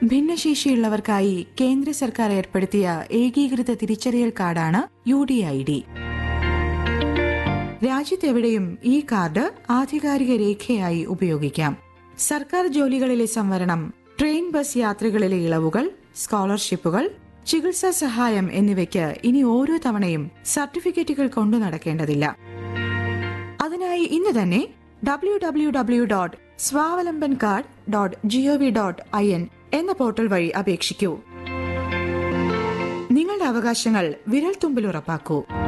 ഭിന്നശേഷിയുള്ളവർക്കായി കേന്ദ്ര സർക്കാർ ഏർപ്പെടുത്തിയ ഏകീകൃത തിരിച്ചറിയൽ കാർഡാണ് യു ഡി ഐ ഡി രാജ്യത്തെവിടെയും ഈ കാർഡ് ആധികാരിക രേഖയായി ഉപയോഗിക്കാം സർക്കാർ ജോലികളിലെ സംവരണം ട്രെയിൻ ബസ് യാത്രകളിലെ ഇളവുകൾ സ്കോളർഷിപ്പുകൾ ചികിത്സാ സഹായം എന്നിവയ്ക്ക് ഇനി ഓരോ തവണയും സർട്ടിഫിക്കറ്റുകൾ കൊണ്ടു നടക്കേണ്ടതില്ല അതിനായി ഇന്ന് തന്നെ W W W dot Swavlamban card dot G O V dot I N എന്ന പോർട്ടൽ വഴി അപേക്ഷിക്കൂ നിങ്ങളുടെ അവകാശങ്ങൾ വിരൽ തുമ്പിൽ ഉറപ്പാക്കൂ